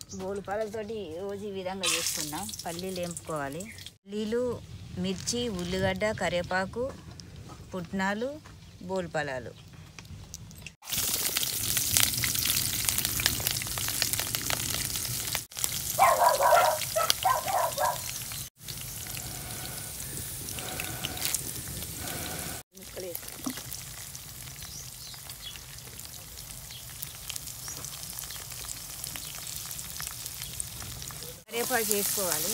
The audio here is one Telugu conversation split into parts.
బోలు పాలతోటి రోజు ఈ విధంగా చేసుకున్నాం పల్లీలు వేపుకోవాలి పల్లీలు మిర్చి ఉల్లిగడ్డ కరివేపాకు పుట్నాలు బోలు పలాలు ముక్కలు వేసుకో. కరివేపాకు వేసుకోవాలి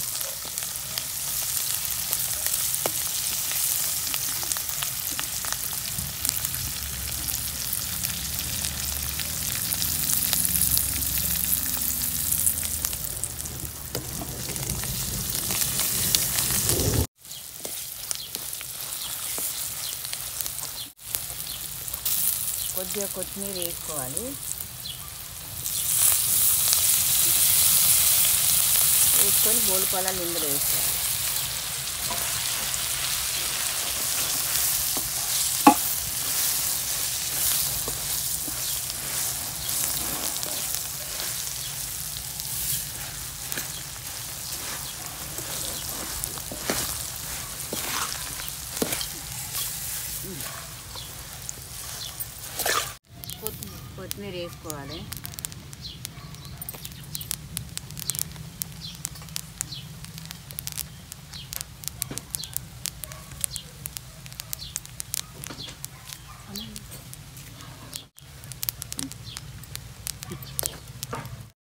కొద్దిగా కొత్తిమీర వేసుకోవాలి వేసుకొని బోలు పొలాలు ఇందులో వేసుకోవాలి కొత్తిమీర కొత్తిమీర వేసుకోవాలి